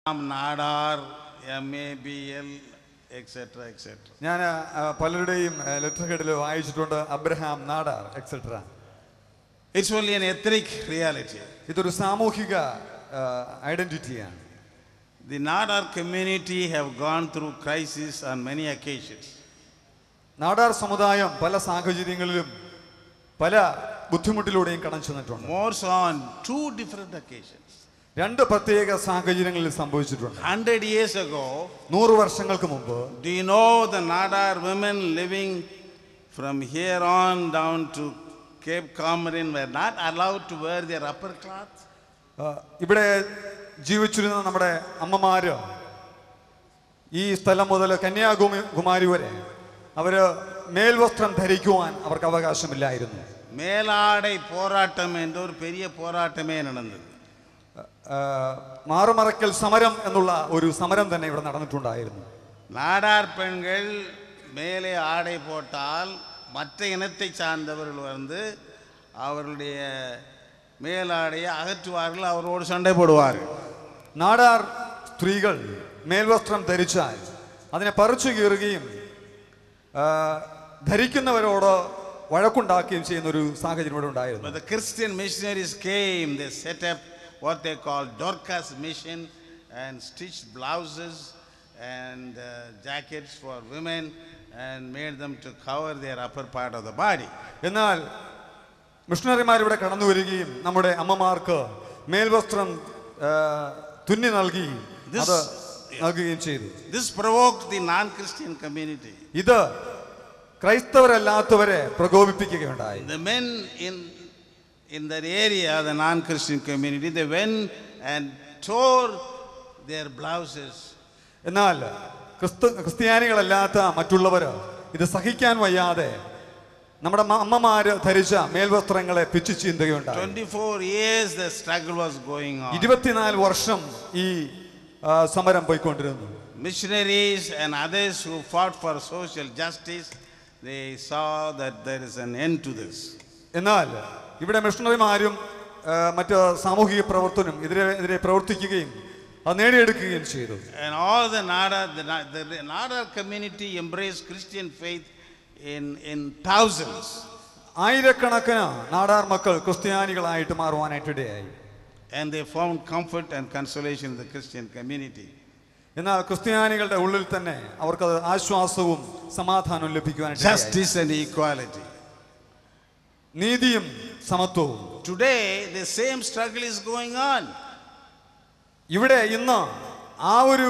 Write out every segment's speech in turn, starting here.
Nadar M A B L et cetera et cetera ഞാൻ ആ, പലരുടെയും ലെറ്റർ ഹെഡിൽ വായിച്ചിട്ടുണ്ട് Abraham Nadar et cetera it's only an ethnic reality ഇതൊരു സാമൂഹിക ഐഡന്റിറ്റിയാണ് The Nadar community have gone through crisis on many occasions. Nadar സമുദായം പല സാഹചര്യങ്ങളിലും പല ബുദ്ധിമുട്ടിലൂടെയും കടന്നു ചെന്നിട്ടുണ്ട് More so on two different occasions. രണ്ട് പ്രത്യേക സാഹചര്യങ്ങളിൽ സംഭവിച്ചിട്ടുണ്ട് Hundred years ago, നൂറ് വർഷങ്ങൾക്ക് മുമ്പ് do you know the Nadar women living from here on down to Cape Comorin were not allowed to wear their upper cloth? ആ, ഇവിടെ ജീവിച്ചിരുന്ന നമ്മുടെ അമ്മമാര് ഈ സ്ഥലം മുതൽ കന്യാകുമി കുമാരി വരെ അവര് മേൽവസ്ത്രം ധരിക്കുവാൻ അവർക്ക് അവകാശമില്ലായിരുന്നു மேலாடை போராட்டம் என்ற ஒரு பெரிய போராட்டமே நடந்தது ആ, മാറുമറയ്ക്കൽ സമരം എന്നുള്ള ഒരു സമരം തന്നെ ഇവിടെ നടന്നിട്ടുണ്ടായിരുന്നു நாடார் பெண்கள் மேலே ஆடை போட்டால் மற்ற இனத்தை சார்ந்தவர்கள் வந்து அவர்களுடைய மேலாடையை அகற்றுவார்கள் அவரோடு சண்டை போடுவார்கள் നാടാർ സ്ത്രീകൾ മേൽവസ്ത്രം ധരിച്ചാൽ അതിനെ പറിച്ചു കീറുകയും ആ, ധരിക്കുന്നവരോട് വഴക്കുണ്ടാക്കുകയും ചെയ്യുന്ന ഒരു സാഹചര്യം ഇവിടെ ഉണ്ടായിരുന്നു But the Christian missionaries came, they set up what they call Dorcas mission and stitched blouses and uh, jackets for women and made them to cover their upper part of the body. എന്നാൽ മിഷണറിമാർ ഇവിടെ കടന്നു വരികയും നമ്മുടെ അമ്മമാർക്ക് മേൽവസ്ത്രം ആ, തുന്നി നൽകി This- അത് നൽകുകയും ചെയ്തു This provoked the non-Christian community. ഇത് ക്രൈസ്തവരല്ലാത്തവരെ പ്രകോപിപ്പിക്കുകയുണ്ടായി The men in, in that area, the non-Christian community, they went and tore their blouses എന്നാൽ ക്രിസ്തു ക്രിസ്ത്യാനികളല്ലാത്ത മറ്റുള്ളവർ ഇത് സഹിക്കാൻ വയ്യാതെ നമ്മുടെ മ- അമ്മമാര് ധരിച്ച മേൽവസ്ത്രങ്ങളെ പിച്ചു ചീന്തുകയുണ്ടായി 24 years the struggle was going on. ഇരുപത്തിനാല് വർഷം ഈ ആ, സമരം പോയിക്കൊണ്ടിരുന്നു Missionaries and others who fought for social justice, they saw that there is an end to this. എന്നാൽ ഇവിടെ മിഷണറിമാരും ആ, മറ്റ് സാമൂഹിക പ്രവർത്തനം ഇതിനെ എതിരെ പ്രവർത്തിക്കുകയും അത് നേടിയെടുക്കുകയും ചെയ്തു And all the Nada, the, Na- the Nada community embraced Christian faith in, in thousands. ആയിരക്കണക്കിന് നാടാർ മക്കൾ ക്രിസ്ത്യാനികളായിട്ട് മാറുവാനായിട്ട് ഇടയായി And they found comfort and consolation in the Christian community. എന്നാൽ ക്രിസ്ത്യാനികളുടെ ഉള്ളിൽ തന്നെ അവർക്കത് ആശ്വാസവും സമാധാനവും ലഭിക്കുവാനായിട്ട് ഇടയായി. Justice and equality. നീതിയും സമത്വവും Today, the same struggle is going on. ഇവിടെ ഇന്ന് ആ ഒരു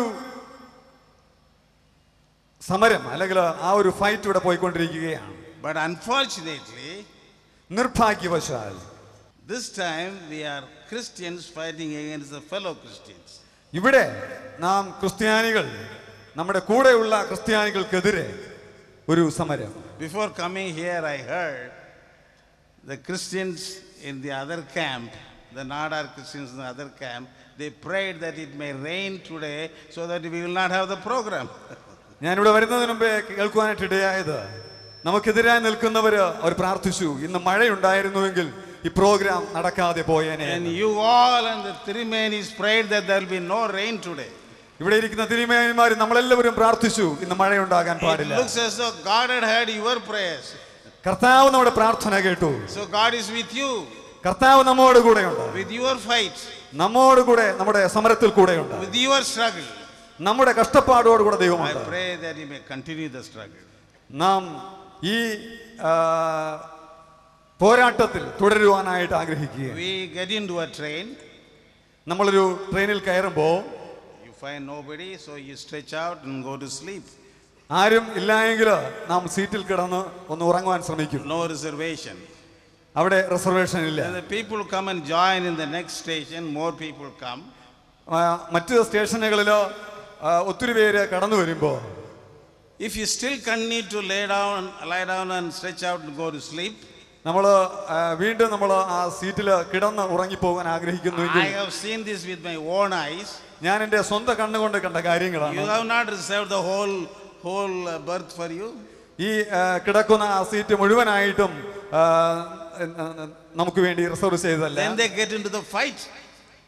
സമരം അല്ലെങ്കിൽ ആ ഒരു ഫൈറ്റ് ഇവിടെ പോയിക്കൊണ്ടിരിക്കുകയാണ് But unfortunately, നിർഭാഗ്യവശാൽ this time we are Christians fighting against the fellow Christians. ഇവിടെ നാം ക്രിസ്ത്യാനികൾ നമ്മുടെ കൂടെയുള്ള ക്രിസ്ത്യാനികൾക്കെതിരെ ഒരു സമരം Before coming here, I heard the Christians in the other camp, the Nadar Christians in the other camp, they prayed that it may rain today so that we will not have the program. ഞാനിവിടെ വരുന്നതിന് മുമ്പേ കേൾക്കുവാനായിട്ട് ഇടയായത് നമുക്കെതിരായി നിൽക്കുന്നവര് അവർ പ്രാർത്ഥിച്ചു ഇന്ന് മഴയുണ്ടായിരുന്നുവെങ്കിൽ ഈ programme നടക്കാതെ പോയേനെ And you all and the Trimanis prayed that there will be no rain today. ഇവിടെ ഇരിക്കുന്ന തിരുമേന്മാർ നമ്മളെല്ലാവരും പ്രാർത്ഥിച്ചു ഇന്ന് മഴയുണ്ടാകാൻ It പാടില്ല looks as though God had heard your prayers. കർത്താവ് നമ്മുടെ പ്രാർത്ഥന കേട്ടു So God is with you, കർത്താവ് നമ്മോട് കൂടെയുണ്ട് with your fight, നമ്മോട് കൂടെ നമ്മുടെ സമരത്തിൽ കൂടെയുണ്ട് with your struggle. നമ്മുടെ കഷ്ടപ്പാടോട് കൂടെ I ദൈവമുണ്ട് pray that you may continue the struggle. നാം ഈ ആ, പോരാട്ടത്തിൽ തുടരുവാനായിട്ട് ആഗ്രഹിക്കുക We get into a train, നമ്മളൊരു ട്രെയിനിൽ കയറുമ്പോൾ you find nobody, so you stretch out and go to sleep. ആരും ഇല്ലായെങ്കിൽ നാം സീറ്റിൽ കിടന്ന് ഒന്ന് ഉറങ്ങുവാൻ ശ്രമിക്കും No reservation. അവിടെ റിസർവേഷൻ ഇല്ല Then the people come and join in the next station, more people come. ആ, മറ്റ് സ്റ്റേഷനുകളിൽ ഒത്തിരി പേര് കടന്നു വരുമ്പോൾ If you still continue to lay down, lie down and stretch out and go to sleep, നമ്മൾ വീണ്ടും നമ്മൾ ആ സീറ്റിൽ കിടന്ന് ഉറങ്ങിപ്പോകാൻ ആഗ്രഹിക്കുന്നുവെങ്കിൽ I have seen this with my own eyes. ഞാൻ എൻ്റെ സ്വന്തം കണ്ണുകൊണ്ട് കണ്ട You കാര്യങ്ങളാണ് have not reserved the whole whole uh, berth for you. ഈ ആ, കിടക്കുന്ന ആ സീറ്റ് മുഴുവനായിട്ടും ആ, നമുക്ക് വേണ്ടി റിസർവ് ചെയ്തതല്ല Then they get into the fight.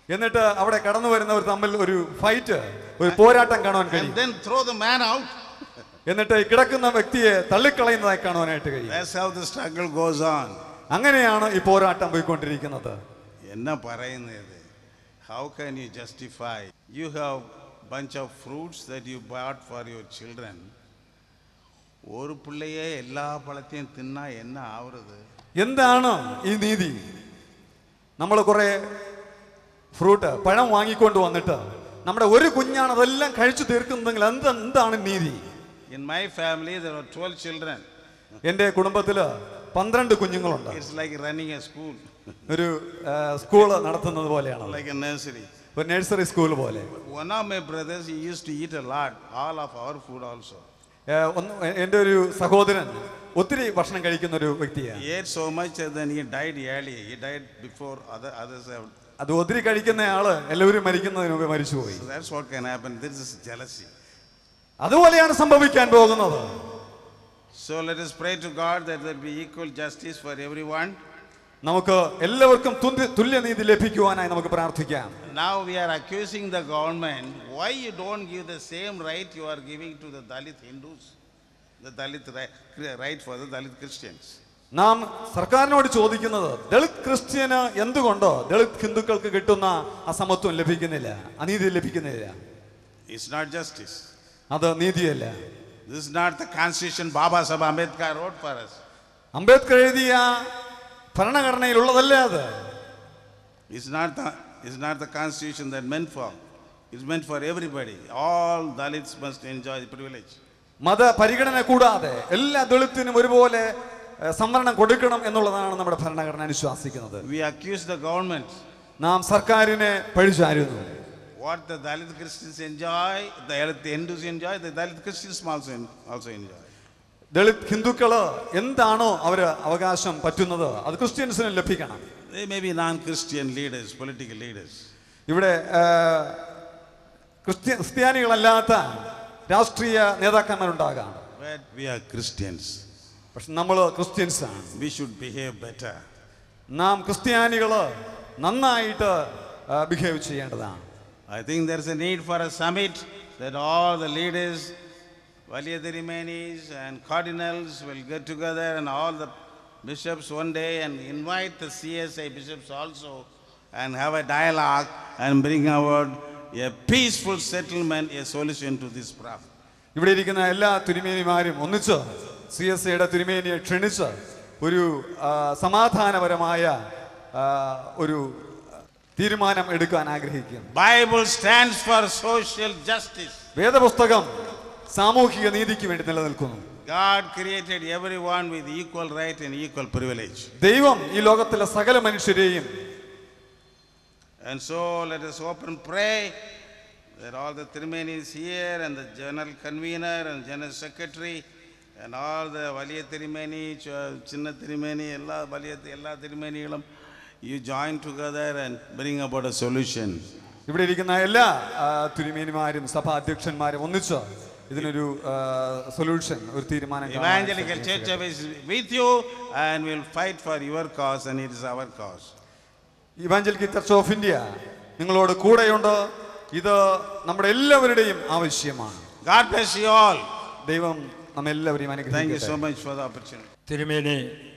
എന്നിട്ട് അവിടെ കടന്നു വരുന്നവർ തമ്മിൽ ഒരു ഫൈറ്റ് ഒരു പോരാട്ടം കാണുവാൻ and കഴിയും then throw the man out. എന്നിട്ട് ഈ കിടക്കുന്ന വ്യക്തിയെ തള്ളിക്കളയുന്നതായി കാണുവാനായിട്ട് കഴിയും That's how the struggle goes on. അങ്ങനെയാണ് ഈ പോരാട്ടം പോയിക്കൊണ്ടിരിക്കുന്നത് என்ன പറയുന്നത് how can you justify you have bunch of fruits that you bought for your children ஒரு பிள்ளையே எல்லா பழத்தையும் தின்னா என்ன ஆகுறது എന്താണ് ഈ നീതി നമ്മൾ കുറെ ഫ്രൂട്ട് പഴം വാങ്ങിക്കൊണ്ട് വന്നിട്ട് നമ്മുടെ ഒരു കുഞ്ഞാണ് അതെല്ലാം കഴിച്ചു തീർക്കുന്നതെങ്കിൽ എന്ത് എന്താണ് നീതി in my family there were 12 children എൻ്റെ കുടുംബത്തില് പന്ത്രണ്ട് കുഞ്ഞുങ്ങളുണ്ട് it's like running a school ഒരു സ്കൂള് നടത്തുന്നത് പോലെയാണ് like a nursery ഒരു നഴ്സറി സ്കൂൾ പോലെ one of my brothers he used to eat a lot all of our food also ഏ, ഒന്ന് എൻ്റെ ഒരു സഹോദരൻ ഒത്തിരി ഭക്ഷണം കഴിക്കുന്ന ഒരു വ്യക്തിയാണ് he ate so much and then he died early he died before other others have അത് ഒത്തിരി കഴിക്കുന്ന ആള് എല്ലാവരും മരിക്കുന്നതിന് മുമ്പ് മരിച്ചുപോയി so that's what can happen this is jealousy അതുപോലെയാണ് സംഭവിക്കാൻ പോകുന്നത് So let us pray to God that there be equal justice for everyone. നമുക്ക് എല്ലാവർക്കും തുല്യ- തുല്യനീതി ലഭിക്കുവാനായി നമുക്ക് പ്രാർത്ഥിക്കാം Now we are accusing the government, why you don't give the same right you are giving to the Dalit Hindus, the Dalit ri- right for the Dalit Christians. നാം സർക്കാരിനോട് ചോദിക്കുന്നത് Dalit Christian എന്തുകൊണ്ട് ദളിത് ഹിന്ദുക്കൾക്ക് കിട്ടുന്ന അസമത്വം ലഭിക്കുന്നില്ല അനീതി ലഭിക്കുന്നില്ല It's not justice. അത് നീതിയല്ല This is not the constitution Baba Sahib Ambedkar wrote for us. Ambedkar എഴുതിയ ഭരണഘടനയിലുള്ളതല്ല അത് It's not the, it's not the constitution that meant for. It's meant for everybody. All Dalits must enjoy the privilege. മത പരിഗണന കൂടാതെ എല്ലാ ദളിത്തിനും ഒരുപോലെ ഏഹ്, സംവരണം കൊടുക്കണം എന്നുള്ളതാണ് നമ്മുടെ ഭരണഘടന അനുശാസിക്കുന്നത് We accuse the government. നാം സർക്കാരിനെ പഴിചാരുന്നു What the Dalit Christians enjoy, the Dalit Hindus enjoy, the Dalit Christians also, en- also enjoy. Dalit ഹിന്ദുക്കള് എന്താണോ അവര് അവകാശം പറ്റുന്നത് അത് ക്രിസ്ത്യൻസിന് ലഭിക്കണം They may be non-Christian leaders, political leaders. ഇവിടെ ഏഹ്, ക്രിസ്ത്യ ക്രിസ്ത്യാനികളല്ലാത്ത രാഷ്ട്രീയ നേതാക്കന്മാരുണ്ടാകാം But we are Christians. പക്ഷെ നമ്മൾ ക്രിസ്ത്യൻസാണ് We should behave better. നാം ക്രിസ്ത്യാനികള് നന്നായിട്ട് ബിഹേവ് ചെയ്യേണ്ടതാണ് I think there's a need for a summit that all the leaders, Valiyadirimanis and cardinals will get together and all the bishops one day and invite the CSI bishops also and have a dialogue and bring about a peaceful settlement, a solution to this problem. ഇവിടെ ഇരിക്കുന്ന എല്ലാ തിരുമേനിമാരും ഒന്നിച്ച് C S ഐയുടെ തിരുമേനിയെ ക്ഷണിച്ച് ഒരു ആ, സമാധാനപരമായ ആ, ഒരു തീരുമാനം എടുക്കാൻ ആഗ്രഹിക്കുന്നു Bible stands for social justice. വേദപുസ്തകം സാമൂഹിക നീതിക്ക് വേണ്ടി നിലനിൽക്കുന്നു God created everyone with equal right and equal privilege. ദൈവം ഈ ലോകത്തിലെ സകല മനുഷ്യരെയും And so let us hope and pray that all the Tirumani here and the general convener and general secretary and all the Valiya Tirumani, Ch- Chinna Tirumani, Ella Valiya, Ella Tirumanigalam, you join together and bring about a solution. ഇവിടെ ഇരിക്കുന്ന എല്ലാ ആ, തിരുമേനിമാരും സഭാ അധ്യക്ഷന്മാരും ഒന്നിച്ച് ഇതിനൊരു solution ഒരു തീരുമാനം കാണാൻ Evangelical ശ്രമിക്കുക. Church is with you and will fight for your cause and it is our cause. Evangelical church of India നിങ്ങളോട് കൂടെയുണ്ട് ഇത് നമ്മുടെ എല്ലാവരുടെയും ആവശ്യമാണ് God bless you all. ദൈവം നമ്മെല്ലാവരെയും Thank you so അനുഗ്രഹിക്കട്ടെ much for the opportunity. തിരുമേനി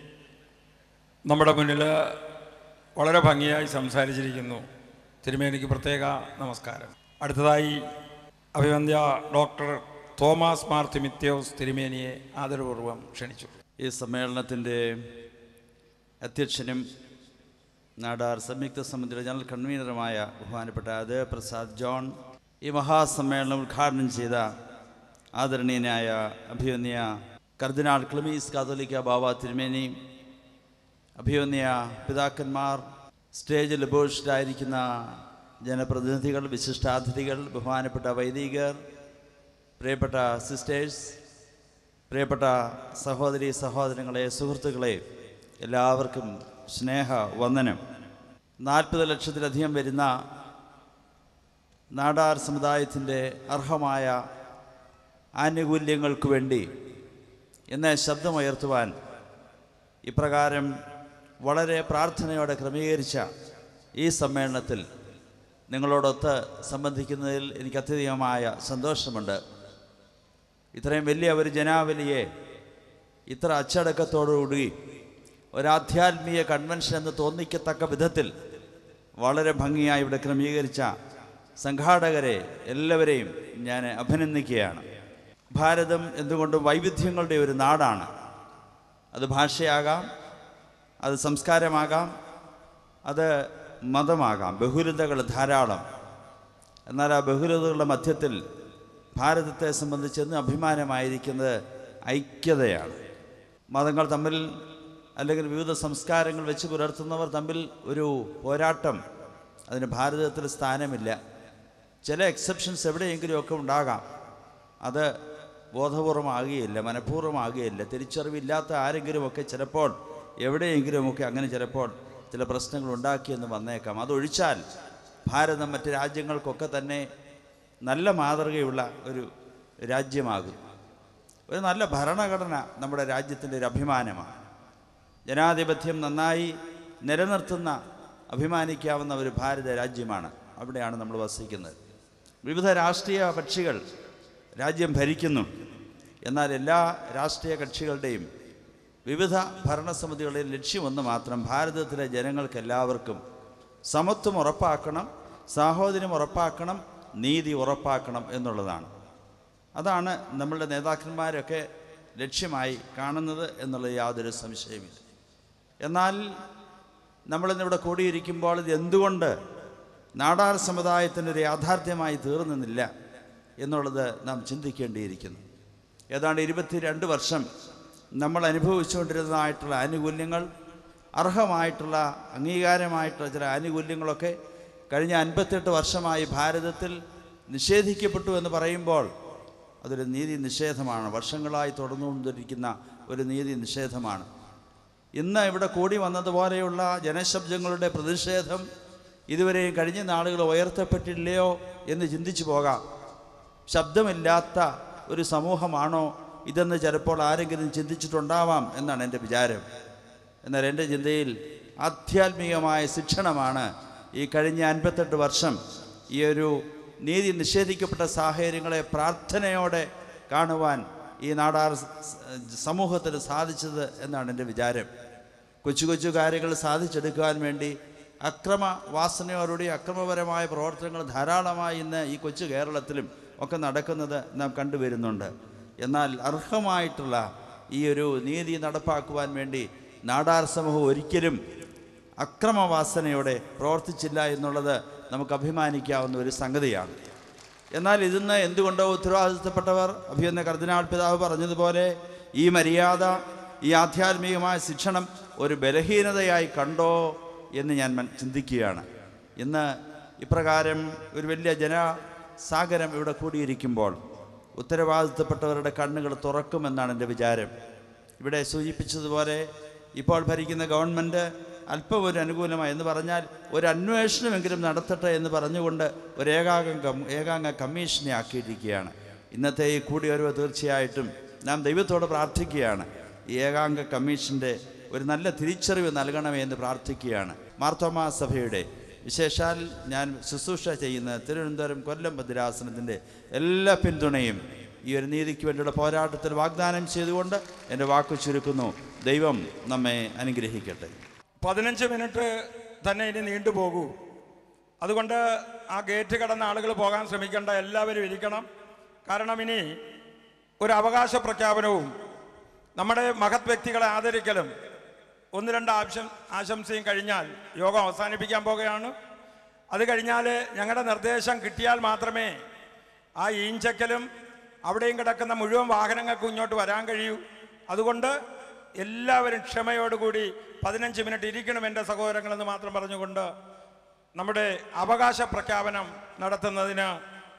നമ്മുടെ മുന്നിൽ വളരെ ഭംഗിയായി സംസാരിച്ചിരിക്കുന്നു തിരുമേനിക്ക് പ്രത്യേക നമസ്കാരം അടുത്തതായി അഭിവന്ധ്യ ഡോക്ടർ തോമസ് മാർ തിമിത്യോസ് തിരുമേനിയെ ആദരപൂർവ്വം ക്ഷണിച്ചു ഈ സമ്മേളനത്തിൻ്റെ അധ്യക്ഷനും നാടാർ സംയുക്ത സമിതിയുടെ ജനറൽ കൺവീനറുമായ ബഹുമാനപ്പെട്ട അദയ പ്രസാദ് ജോൺ ഈ മഹാസമ്മേളനം ഉദ്ഘാടനം ചെയ്ത ആദരണീയനായ അഭിവന്യ കർദിനാൾ ക്ലമീസ് കാതോലിക്ക ബാബ തിരുമേനി അഭിവന്യ പിതാക്കന്മാർ സ്റ്റേജിൽ ഉപേക്ഷിച്ചിട്ടായിരിക്കുന്ന ജനപ്രതിനിധികൾ വിശിഷ്ടാതിഥികൾ ബഹുമാനപ്പെട്ട വൈദികർ പ്രിയപ്പെട്ട സിസ്റ്റേഴ്സ് പ്രിയപ്പെട്ട സഹോദരി സഹോദരങ്ങളെ സുഹൃത്തുക്കളെ എല്ലാവർക്കും സ്നേഹ വന്ദനം നാൽപ്പത് ലക്ഷത്തിലധികം വരുന്ന നാടാർ സമുദായത്തിൻ്റെ അർഹമായ ആനുകൂല്യങ്ങൾക്ക് വേണ്ടി എന്നെ ശബ്ദമുയർത്തുവാൻ ഇപ്രകാരം വളരെ പ്രാർത്ഥനയോടെ ക്രമീകരിച്ച ഈ സമ്മേളനത്തിൽ നിങ്ങളോടൊത്ത് സംബന്ധിക്കുന്നതിൽ എനിക്ക് അത്യധികമായ സന്തോഷമുണ്ട് ഇത്രയും വലിയ ഒരു ജനാവലിയെ ഇത്ര അച്ചടക്കത്തോടുകൂടി ഒരാധ്യാത്മീയ കൺവെൻഷൻ എന്ന് തോന്നിക്കത്തക്ക വിധത്തിൽ വളരെ ഭംഗിയായി ഇവിടെ ക്രമീകരിച്ച സംഘാടകരെ എല്ലാവരെയും ഞാൻ അഭിനന്ദിക്കുകയാണ് ഭാരതം എന്തുകൊണ്ടും വൈവിധ്യങ്ങളുടെ ഒരു നാടാണ് അത് ഭാഷയാകാം അത് സംസ്കാരമാകാം അത് മതമാകാം ബഹുലതകൾ ധാരാളം എന്നാൽ ആ ബഹുലതകളുടെ മധ്യത്തിൽ ഭാരതത്തെ സംബന്ധിച്ച് ഇന്ന് അഭിമാനമായിരിക്കുന്നത് ഐക്യതയാണ് മതങ്ങൾ തമ്മിൽ അല്ലെങ്കിൽ വിവിധ സംസ്കാരങ്ങൾ വെച്ച് പുലർത്തുന്നവർ തമ്മിൽ ഒരു പോരാട്ടം അതിന് ഭാരതത്തിൽ സ്ഥാനമില്ല ചില എക്സെപ്ഷൻസ് എവിടെയെങ്കിലുമൊക്കെ ഉണ്ടാകാം അത് ബോധപൂർവമാകുകയില്ല മനഃപൂർവ്വമാകുകയില്ല തിരിച്ചറിവില്ലാത്ത ആരെങ്കിലുമൊക്കെ ചിലപ്പോൾ എവിടെയെങ്കിലുമൊക്കെ അങ്ങനെ ചിലപ്പോൾ ചില പ്രശ്നങ്ങൾ ഉണ്ടാക്കിയെന്ന് വന്നേക്കാം അതൊഴിച്ചാൽ ഭാരതം മറ്റ് രാജ്യങ്ങൾക്കൊക്കെ തന്നെ നല്ല മാതൃകയുള്ള ഒരു രാജ്യമാകും ഒരു നല്ല ഭരണഘടന നമ്മുടെ രാജ്യത്തിൻ്റെ ഒരു അഭിമാനമാണ് ജനാധിപത്യം നന്നായി നിലനിർത്തുന്ന അഭിമാനിക്കാവുന്ന ഒരു ഭാരത രാജ്യമാണ് അവിടെയാണ് നമ്മൾ വസിക്കുന്നത് വിവിധ രാഷ്ട്രീയ കക്ഷികൾ രാജ്യം ഭരിക്കുന്നു എന്നാൽ എല്ലാ രാഷ്ട്രീയ കക്ഷികളുടെയും വിവിധ ഭരണസമിതികളുടെയും ലക്ഷ്യമൊന്ന് മാത്രം ഭാരതത്തിലെ ജനങ്ങൾക്കെല്ലാവർക്കും സമത്വം ഉറപ്പാക്കണം സാഹോദര്യം ഉറപ്പാക്കണം നീതി ഉറപ്പാക്കണം എന്നുള്ളതാണ് അതാണ് നമ്മളുടെ നേതാക്കന്മാരൊക്കെ ലക്ഷ്യമായി കാണുന്നത് എന്നുള്ള യാതൊരു സംശയമില്ല എന്നാൽ നമ്മളിന്നിവിടെ കൂടിയിരിക്കുമ്പോൾ ഇത് എന്തുകൊണ്ട് നാടാർ സമുദായത്തിൻ്റെ ഒരു യാഥാർത്ഥ്യമായി തീർന്നുന്നില്ല എന്നുള്ളത് നാം ചിന്തിക്കേണ്ടിയിരിക്കുന്നു ഏതാണ്ട് ഇരുപത്തിരണ്ട് വർഷം നമ്മൾ അനുഭവിച്ചുകൊണ്ടിരുന്നതായിട്ടുള്ള ആനുകൂല്യങ്ങൾ അർഹമായിട്ടുള്ള അംഗീകാരമായിട്ടുള്ള ചില ആനുകൂല്യങ്ങളൊക്കെ കഴിഞ്ഞ അൻപത്തെട്ട് വർഷമായി ഭാരതത്തിൽ നിഷേധിക്കപ്പെട്ടു എന്ന് പറയുമ്പോൾ അതൊരു നീതി നിഷേധമാണ് വർഷങ്ങളായി തുടർന്നുകൊണ്ടിരിക്കുന്ന ഒരു നീതി നിഷേധമാണ് ഇന്ന് ഇവിടെ കൂടി വന്നതുപോലെയുള്ള ജനശബ്ദങ്ങളുടെ പ്രതിഷേധം ഇതുവരെയും കഴിഞ്ഞ നാളുകൾ ഉയർത്തപ്പെട്ടില്ലയോ എന്ന് ചിന്തിച്ചു പോകാം ശബ്ദമില്ലാത്ത ഒരു സമൂഹമാണോ ഇതെന്ന് ചിലപ്പോൾ ആരെങ്കിലും ചിന്തിച്ചിട്ടുണ്ടാവാം എന്നാണ് എൻ്റെ വിചാരം എന്നാൽ എൻ്റെ ചിന്തയിൽ ആധ്യാത്മികമായ ശിക്ഷണമാണ് ഈ കഴിഞ്ഞ അൻപത്തെട്ട് വർഷം ഈ ഒരു നീതി നിഷേധിക്കപ്പെട്ട സാഹചര്യങ്ങളെ പ്രാർത്ഥനയോടെ കാണുവാൻ ഈ നാടാർ സ- സമൂഹത്തിന് സാധിച്ചത് എന്നാണ് എൻ്റെ വിചാരം കൊച്ചു കൊച്ചു കാര്യങ്ങൾ സാധിച്ചെടുക്കുവാൻ വേണ്ടി അക്രമ വാസനയോടുകൂടി അക്രമപരമായ പ്രവർത്തനങ്ങൾ ധാരാളമായി ഇന്ന് ഈ കൊച്ചു കേരളത്തിലും ഒക്കെ നടക്കുന്നത് നാം കണ്ടുവരുന്നുണ്ട് എന്നാൽ അർഹമായിട്ടുള്ള ഈ ഒരു നീതി നടപ്പാക്കുവാൻ വേണ്ടി നാടാർ സമൂഹം ഒരിക്കലും അക്രമവാസനയോടെ പ്രവർത്തിച്ചില്ല എന്നുള്ളത് നമുക്ക് അഭിമാനിക്കാവുന്ന ഒരു സംഗതിയാണ് എന്നാൽ ഇതിന്ന് എന്തുകൊണ്ടോ ഉത്തരവാദിത്തപ്പെട്ടവർ അഭിയന്ന കർദിനാൾ പിതാവ് പറഞ്ഞതുപോലെ ഈ മര്യാദ ഈ ആധ്യാത്മികമായ ശിക്ഷണം ഒരു ബലഹീനതയായി കണ്ടോ എന്ന് ഞാൻ മൻ- ചിന്തിക്കുകയാണ് ഇന്ന് ഇപ്രകാരം ഒരു വലിയ ജനസാഗരം ഇവിടെ കൂടിയിരിക്കുമ്പോൾ ഉത്തരവാദിത്തപ്പെട്ടവരുടെ കണ്ണുകൾ തുറക്കുമെന്നാണ് എൻ്റെ വിചാരം ഇവിടെ സൂചിപ്പിച്ചതുപോലെ ഇപ്പോൾ ഭരിക്കുന്ന ഗവൺമെൻറ് അല്പം ഒരു അനുകൂലമായി എന്ന് പറഞ്ഞാൽ ഒരു അന്വേഷണമെങ്കിലും നടത്തട്ടെ എന്ന് പറഞ്ഞുകൊണ്ട് ഒരു ഏകാംഗം കം- ഏകാംഗ കമ്മീഷനെ ആക്കിയിരിക്കുകയാണ് ഇന്നത്തെ ഈ കൂടിവരവ് തീർച്ചയായിട്ടും നാം ദൈവത്തോട് പ്രാർത്ഥിക്കുകയാണ് ഈ ഏകാംഗ കമ്മീഷൻ്റെ ഒരു നല്ല തിരിച്ചറിവ് നൽകണമേ എന്ന് പ്രാർത്ഥിക്കുകയാണ് മാർത്തോമാ സഭയുടെ വിശേഷാൽ ഞാൻ ശുശ്രൂഷ ചെയ്യുന്ന തിരുവനന്തപുരം കൊല്ലം ഭദ്രാസനത്തിൻ്റെ എല്ലാ പിന്തുണയും ഈ ഒരു നീതിക്ക് വേണ്ടിയുള്ള പോരാട്ടത്തിൽ വാഗ്ദാനം ചെയ്തുകൊണ്ട് എൻ്റെ വാക്കു ചുരുക്കുന്നു ദൈവം നമ്മെ അനുഗ്രഹിക്കട്ടെ പതിനഞ്ച് മിനിറ്റ് തന്നെ ഇനി നീണ്ടുപോകൂ അതുകൊണ്ട് ആ ഗേറ്റ് കടന്ന ആളുകൾ പോകാൻ ശ്രമിക്കേണ്ട എല്ലാവരും ഇരിക്കണം കാരണം ഇനി ഒരു അവകാശ പ്രഖ്യാപനവും നമ്മുടെ മഹത് വ്യക്തികളെ ആദരിക്കലും ഒന്ന് രണ്ട് ആശം ആശംസയും കഴിഞ്ഞാൽ യോഗം അവസാനിപ്പിക്കാൻ പോകുകയാണ് അത് കഴിഞ്ഞാൽ ഞങ്ങളുടെ നിർദ്ദേശം കിട്ടിയാൽ മാത്രമേ ആ ഈഞ്ചക്കലും അവിടെയും കിടക്കുന്ന മുഴുവൻ വാഹനങ്ങൾക്കും ഇങ്ങോട്ട് വരാൻ കഴിയൂ അതുകൊണ്ട് എല്ലാവരും ക്ഷമയോടുകൂടി പതിനഞ്ച് മിനിറ്റ് ഇരിക്കണം എൻ്റെ സഹോദരങ്ങളെന്ന് മാത്രം പറഞ്ഞുകൊണ്ട് നമ്മുടെ അവകാശ പ്രഖ്യാപനം നടത്തുന്നതിന്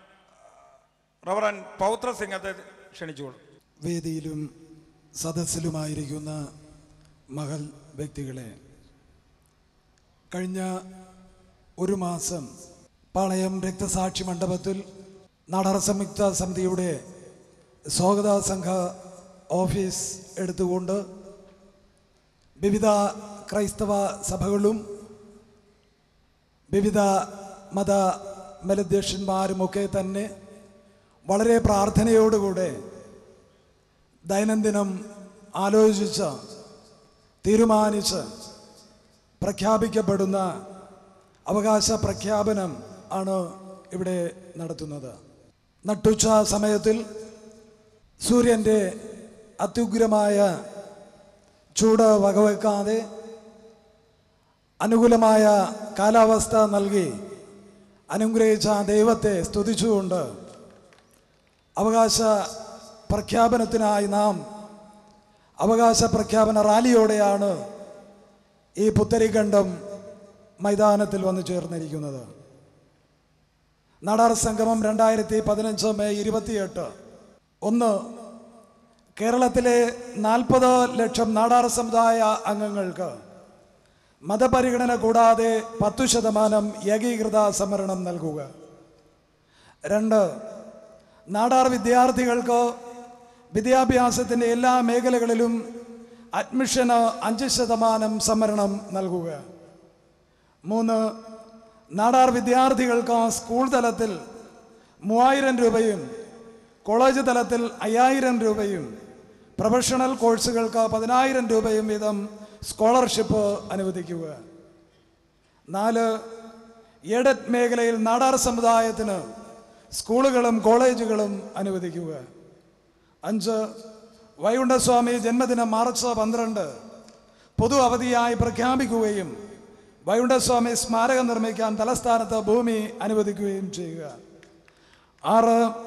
റവറൻ പൗത്ര സിംഗത്തെ ക്ഷണിച്ചുകൊള്ളു വേദിയിലും സദസ്സിലുമായിരിക്കുന്ന മഹൽ വ്യക്തികളെ കഴിഞ്ഞ ഒരു മാസം പാളയം രക്തസാക്ഷി മണ്ഡപത്തിൽ നടർ സംയുക്ത സമിതിയുടെ സ്വാഗത സംഘ ഓഫീസ് എടുത്തുകൊണ്ട് വിവിധ ക്രൈസ്തവ സഭകളും വിവിധ മത മേലധ്യക്ഷന്മാരുമൊക്കെ തന്നെ വളരെ പ്രാർത്ഥനയോടുകൂടെ ദൈനംദിനം ആലോചിച്ച് തീരുമാനിച്ച് പ്രഖ്യാപിക്കപ്പെടുന്ന അവകാശ പ്രഖ്യാപനം ആണ് ഇവിടെ നടത്തുന്നത് നട്ടുച്ച സമയത്തിൽ സൂര്യൻ്റെ അത്യുഗ്രമായ ചൂട് വകവെക്കാതെ അനുകൂലമായ കാലാവസ്ഥ നൽകി അനുഗ്രഹിച്ച ദൈവത്തെ സ്തുതിച്ചുകൊണ്ട് അവകാശ പ്രഖ്യാപനത്തിനായി നാം അവകാശ പ്രഖ്യാപന റാലിയോടെയാണ് ഈ പുത്തരിക്കണ്ടം മൈതാനത്തിൽ വന്നു ചേർന്നിരിക്കുന്നത് നാടാർ സംഗമം രണ്ടായിരത്തി പതിനഞ്ച് മെയ് ഇരുപത്തിയെട്ട് ഒന്ന് കേരളത്തിലെ നാൽപ്പത് ലക്ഷം നാടാർ സമുദായ അംഗങ്ങൾക്ക് മതപരിഗണന കൂടാതെ പത്തു ശതമാനം ഏകീകൃത സംവരണം നൽകുക രണ്ട് നാടാർ വിദ്യാർത്ഥികൾക്ക് വിദ്യാഭ്യാസത്തിൻ്റെ എല്ലാ മേഖലകളിലും അഡ്മിഷന് അഞ്ച് ശതമാനം സംവരണം നൽകുക മൂന്ന് നാടാർ വിദ്യാർത്ഥികൾക്ക് സ്കൂൾ തലത്തിൽ മൂവായിരം രൂപയും കോളേജ് തലത്തിൽ അയ്യായിരം രൂപയും പ്രൊഫഷണൽ കോഴ്സുകൾക്ക് പതിനായിരം രൂപയും വീതം സ്കോളർഷിപ്പ് അനുവദിക്കുക നാല് എയ്ഡഡ് മേഖലയിൽ നാടാർ സമുദായത്തിന് സ്കൂളുകളും കോളേജുകളും അനുവദിക്കുക അഞ്ച് വൈകുണ്ഠസ്വാമി ജന്മദിനം മാർച്ച് പന്ത്രണ്ട് പൊതു അവധിയായി പ്രഖ്യാപിക്കുകയും വൈകുണ്ഠസ്വാമി സ്മാരകം നിർമ്മിക്കാൻ തലസ്ഥാനത്ത് ഭൂമി അനുവദിക്കുകയും ചെയ്യുക ആറ്